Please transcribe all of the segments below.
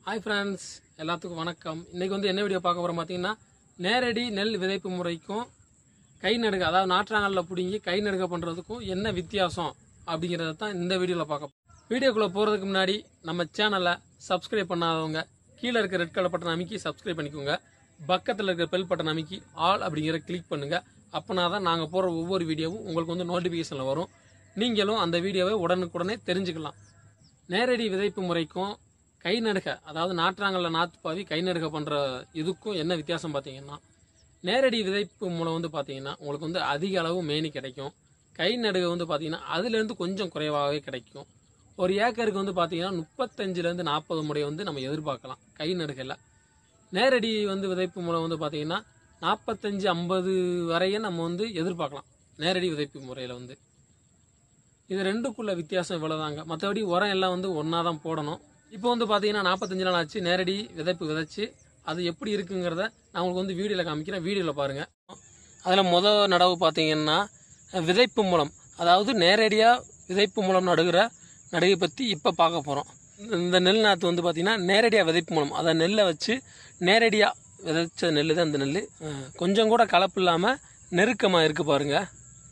hi friends எல்லாத்துக்கும் வணக்கம் இன்னைக்கு வந்து என்ன வீடியோ பார்க்க போகிறோம் பார்த்தீங்கன்னா நேரடி நெல் விதைப்பு முறைக்கும் கை நடுக அதாவது நாற்றாங்கல்ல பிடுங்கி கை நடுக பண்ணுறதுக்கும் என்ன வித்தியாசம் அப்படிங்கிறத தான் இந்த வீடியோவில் பார்க்க வீடியோக்குள்ளே போகிறதுக்கு முன்னாடி நம்ம சேனலை சப்ஸ்கிரைப் பண்ணாதவங்க கீழே இருக்க ரெட் கலர் பட்டன் அமைக்கி சப்ஸ்கிரைப் பண்ணிக்கோங்க பக்கத்தில் இருக்க பெல் பட்டன் அமைக்கி ஆல் அப்படிங்கிற கிளிக் பண்ணுங்கள் அப்போனா தான் நாங்கள் போகிற ஒவ்வொரு வீடியோவும் உங்களுக்கு வந்து நோட்டிஃபிகேஷனில் வரும் நீங்களும் அந்த வீடியோவை உடனுக்குடனே தெரிஞ்சுக்கலாம் நேரடி விதைப்பு முறைக்கும் கை நடுக அதாவது நாற்றாங்கல்ல நாற்று பாவி கை நடுக பண்ணுற இதுக்கும் என்ன வித்தியாசம் பார்த்தீங்கன்னா நேரடி விதைப்பு மூலம் வந்து பார்த்தீங்கன்னா உங்களுக்கு வந்து அதிக அளவு மேனி கிடைக்கும் கை நடுக வந்து பார்த்தீங்கன்னா அதுலேருந்து கொஞ்சம் குறைவாகவே கிடைக்கும் ஒரு ஏக்கருக்கு வந்து பார்த்தீங்கன்னா முப்பத்தஞ்சுலேருந்து நாற்பது முறை வந்து நம்ம எதிர்பார்க்கலாம் கை நடுகையில் நேரடி வந்து விதைப்பு மூலம் வந்து பார்த்தீங்கன்னா நாற்பத்தஞ்சு ஐம்பது வரையும் நம்ம வந்து எதிர்பார்க்கலாம் நேரடி விதைப்பு முறையில் வந்து இது ரெண்டுக்குள்ள வித்தியாசம் இவ்வளோதாங்க மற்றபடி உரம் எல்லாம் வந்து ஒன்றா தான் போடணும் இப்போ வந்து பார்த்தீங்கன்னா நாற்பத்தஞ்சு நாள் ஆச்சு நேரடி விதைப்பு விதைச்சு அது எப்படி இருக்குங்கிறத நான் உங்களுக்கு வந்து வீடியோவில் காமிக்கிறேன் வீடியோவில் பாருங்கள் அதில் முதல் நடவு பார்த்தீங்கன்னா விதைப்பு மூலம் அதாவது நேரடியாக விதைப்பு மூலம் நடுகிற நடுகை பற்றி இப்போ பார்க்க போகிறோம் இந்த நெல் நாற்று வந்து பார்த்தீங்கன்னா நேரடியாக விதைப்பு மூலம் அதை நெல்லை வச்சு நேரடியாக விதைச்ச நெல் தான் இந்த நெல் அஹ் கொஞ்சம் கூட கலப்பு இல்லாமல் நெருக்கமாக இருக்குது பாருங்கள்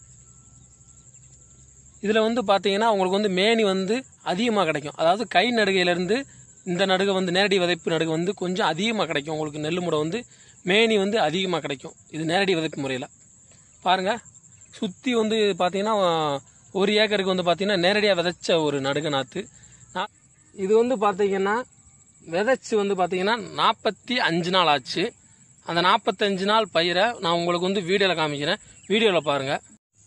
இதில் வந்து பார்த்தீங்கன்னா உங்களுக்கு வந்து மேனி வந்து அதிகமாக கிடைக்கும் அதாவது கை நடுகையிலேருந்து இந்த நடுகை வந்து நேரடி விதைப்பு நடுகை வந்து கொஞ்சம் அதிகமாக கிடைக்கும் உங்களுக்கு நெல் முடை வந்து மேனி வந்து அதிகமாக கிடைக்கும் இது நேரடி விதைப்பு முறையில் பாருங்கள் சுற்றி வந்து பார்த்தீங்கன்னா ஒரு ஏக்கருக்கு வந்து பார்த்தீங்கன்னா நேரடியாக விதைச்ச ஒரு நடுகை நாற்று நா- இது வந்து பார்த்தீங்கன்னா விதைச்சு வந்து பார்த்தீங்கன்னா நாற்பத்தி அஞ்சு நாள் ஆச்சு அந்த நாற்பத்தஞ்சு நாள் பயிரை நான் உங்களுக்கு வந்து வீடியோவில் காமிக்கிறேன் வீடியோவில் பாருங்கள்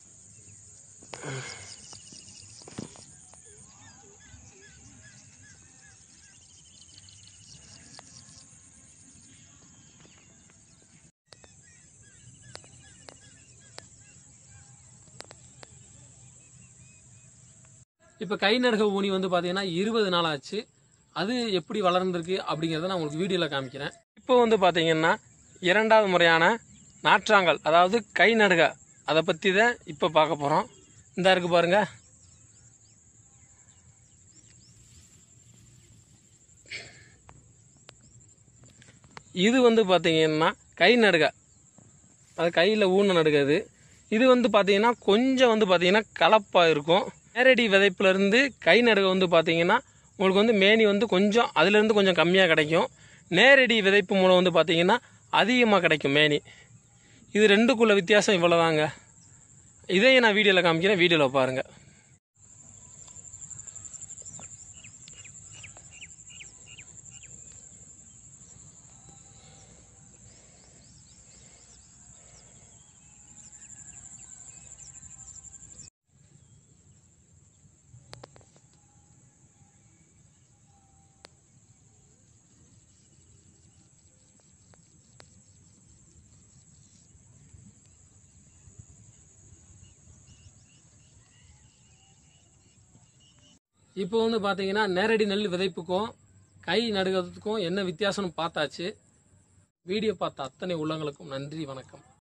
இப்போ கை நடுக ஊனி வந்து பார்த்தீங்கன்னா இருபது நாள் ஆச்சு அது எப்படி வளர்ந்துருக்கு அப்படிங்கிறத நான் உங்களுக்கு வீடியோவில் காமிக்கிறேன் இப்போ வந்து பார்த்தீங்கன்னா இரண்டாவது முறையான நாற்றாங்கல் அதாவது கை நடுக அதை பற்றி தான் இப்போ பார்க்க போகிறோம் இந்த இருக்கு பாருங்க இது வந்து பார்த்தீங்கன்னா கை நடுக அது கையில் ஊன நடுகிறது இது வந்து பார்த்தீங்கன்னா கொஞ்சம் வந்து பார்த்தீங்கன்னா கலப்பாக இருக்கும் நேரடி விதைப்புலேருந்து கை நடுக வந்து பார்த்தீங்கன்னா உங்களுக்கு வந்து மேனி வந்து கொஞ்சம் அதுலேருந்து கொஞ்சம் கம்மியாக கிடைக்கும் நேரடி விதைப்பு மூலம் வந்து பார்த்தீங்கன்னா அதிகமாக கிடைக்கும் மேனி இது ரெண்டுக்குள்ள வித்தியாசம் இவ்வளோதாங்க இதையும் நான் வீடியோவில் காமிக்கிறேன் வீடியோவில் பாருங்கள் இப்போ வந்து பார்த்தீங்கன்னா நேரடி நெல் விதைப்புக்கும் கை நடுகிறதுக்கும் என்ன வித்தியாசம்னு பார்த்தாச்சு வீடியோ பார்த்த அத்தனை உள்ளங்களுக்கும் நன்றி வணக்கம்